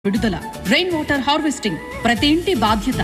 విడుదల rain water harvesting ప్రతి ఇంటి బాధ్యత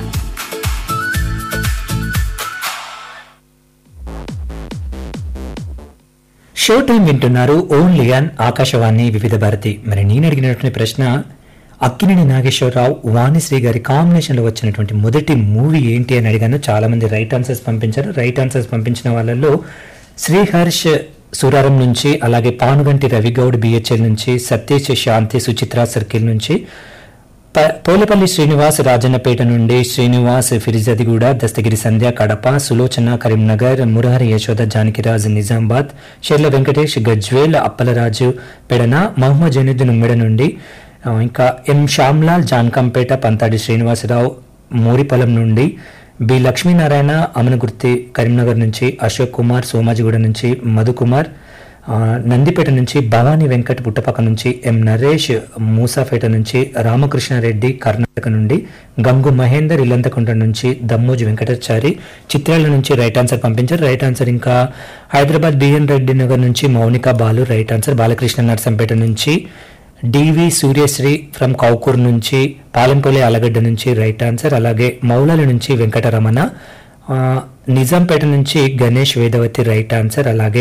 షో టైం వింటున్నారు ఓన్లీ ఆన్ ఆకాశవాణి వివిధ భారతి మరి నేను అడిగినటువంటి ప్రశ్న అక్కినేని నాగేశ్వరరావు వాణిశ్రీ గారి కాంబినేషన్ లో వచ్చినటువంటి మొదటి మూవీ ఏంటి అని అడిగాను చాలా మంది రైట్ ఆన్సర్స్ పంపించారు రైట్ ఆన్సర్స్ పంపించిన వాళ్ళల్లో శ్రీహర్ష్ సురారం నుంచి అలాగే పానుగంటి రవిగౌడ్ బిహెచ్ఎల్ నుంచి సత్యేష్ శాంతి సుచిత్ర సర్కిల్ నుంచి ప- పోలేపల్లి శ్రీనివాస్ రాజన్నపేట నుండి శ్రీనివాస్ ఫిరిజదిగూడ దస్తగిరి సంధ్య కడప సులోచన కరీంనగర్ మురహరి యశోద జానకిరాజ్ నిజామాబాద్ షెర్ల వెంకటేష్ గజ్వేల్ అప్పలరాజు పెడన మహమ్మద్ జైనుద్దీన్ ఉమ్మెడ నుండి ఆ, ఇంకా ఎం శ్యామ్లాల్ జాన్కంపేట పంతాడి శ్రీనివాసరావు మూరిపలం నుండి బి లక్ష్మీనారాయణ అమనగుర్తి కరీంనగర్ నుంచి అశోక్ కుమార్ సోమాజిగూడ నుంచి మధుకుమార్ ఆ, నందిపేట నుంచి భవానీ వెంకట్ పుట్టపక్క నుంచి ఎం నరేష్ మూసాపేట నుంచి రామకృష్ణారెడ్డి కర్ణాటక నుండి గంగు మహేందర్ ఇల్లంతకుంట నుంచి దమ్మోజు వెంకటాచారి చిత్రాల నుంచి రైట్ ఆన్సర్ పంపించారు రైట్ ఆన్సర్ ఇంకా హైదరాబాద్ బిఎన్ రెడ్డి నగర్ నుంచి మౌనిక బాలు రైట్ ఆన్సర్ బాలకృష్ణ నర్సంపేట నుంచి డివి సూర్యశ్రీ ఫ్రమ్ కౌకూర్ నుంచి పాలెంపల్లి ఆలగడ్డ నుంచి రైట్ ఆన్సర్ అలాగే మౌలాల నుంచి వెంకటరమణ ఆ, నిజాంపేట నుంచి గణేష్ వేదవతి రైట్ ఆన్సర్ అలాగే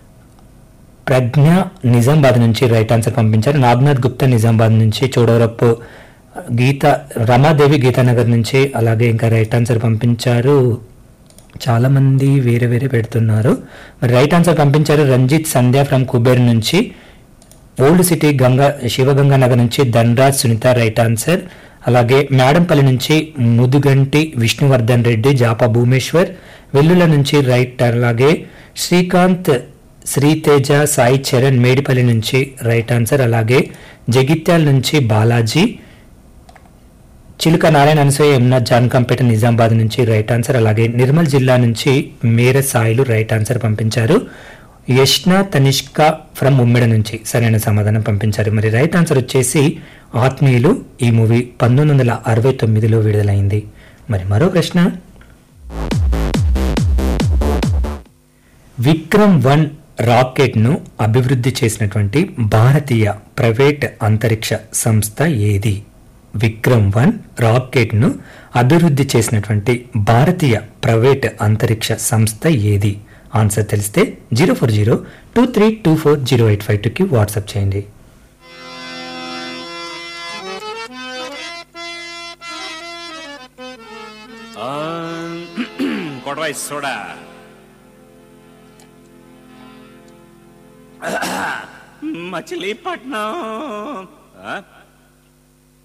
ప్రజ్ఞ నిజామాబాద్ నుంచి రైట్ ఆన్సర్ పంపించారు నాగ్నాథ్ గుప్తా నిజామాబాద్ నుంచి చూడవరప్పు గీత రమాదేవి గీతానగర్ నుంచి అలాగే ఇంకా రైట్ ఆన్సర్ పంపించారు చాలా మంది వేరే వేరే పెడుతున్నారు మరి రైట్ ఆన్సర్ పంపించారు రంజిత్ సంధ్య ఫ్రమ్ కుబేర్ నుంచి ఓల్డ్ సిటీ గంగా శివగంగా నగర్ నుంచి ధనరాజ్ సునీత రైట్ ఆన్సర్ అలాగే మేడంపల్లి నుంచి ముదుగంటి విష్ణువర్ధన్ రెడ్డి జాపా భూమేశ్వర్ వెల్లుల నుంచి రైట్ అలాగే శ్రీకాంత్ శ్రీతేజ సాయి చరణ్ మేడిపల్లి నుంచి రైట్ ఆన్సర్ అలాగే జగిత్యాల నుంచి బాలాజీ చిలుక నారాయణ అనసూయ యమునా జాన్కంపేట నిజామాబాద్ నుంచి రైట్ ఆన్సర్ అలాగే నిర్మల్ జిల్లా నుంచి మేర సాయిలు రైట్ ఆన్సర్ పంపించారు యష్న తనిష్క ఫ్రమ్ ఉమ్మెడ నుంచి సరైన సమాధానం పంపించారు మరి రైట్ ఆన్సర్ వచ్చేసి ఆత్మీయులు ఈ మూవీ పంతొమ్మిది వందల అరవై తొమ్మిదిలో విడుదలైంది మరి మరో ప్రశ్న విక్రమ్ వన్ రాకెట్ ను అభివృద్ధి చేసినటువంటి భారతీయ ప్రైవేట్ అంతరిక్ష సంస్థ ఏది విక్రమ్ వన్ రాకెట్ ను అభివృద్ధి చేసినటువంటి భారతీయ ప్రైవేట్ అంతరిక్ష సంస్థ ఏది ఆన్సర్ తెలిస్తే zero four zero two three two four zero eight five టూకి వాట్సాప్ చేయండి కొడవై సోడా మచిలీపట్నం ఆ?